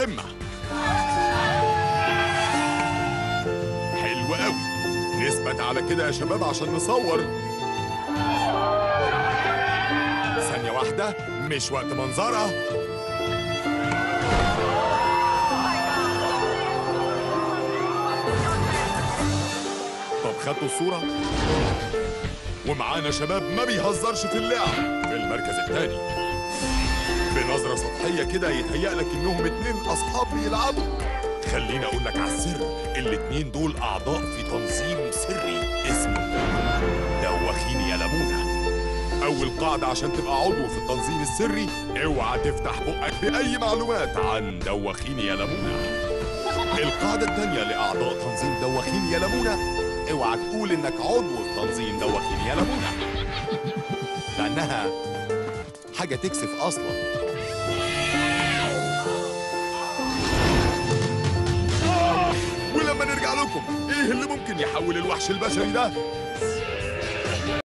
القمة حلو قوي نثبت على كده يا شباب عشان نصور ثانية واحدة مش وقت منظرة طب خدتوا الصورة؟ ومعانا شباب ما بيهزرش في اللعب في المركز الثاني بنظرة سطحية كده يتهيأ لك إنهم اتنين أصحاب بيلعبوا خليني أقول لك على السر الاتنين دول أعضاء في تنظيم سري اسمه دوخين يا لمونة أول قاعدة عشان تبقى عضو في التنظيم السري اوعى تفتح بقك بأي معلومات عن دوخين يا لمونة القاعدة التانية لأعضاء تنظيم دوخين يا لمونة اوعى تقول إنك عضو في تنظيم دوخين يا لمونة لأنها حاجة تكسف أصلا ولما نرجع لكم ايه اللي ممكن يحول الوحش البشري ده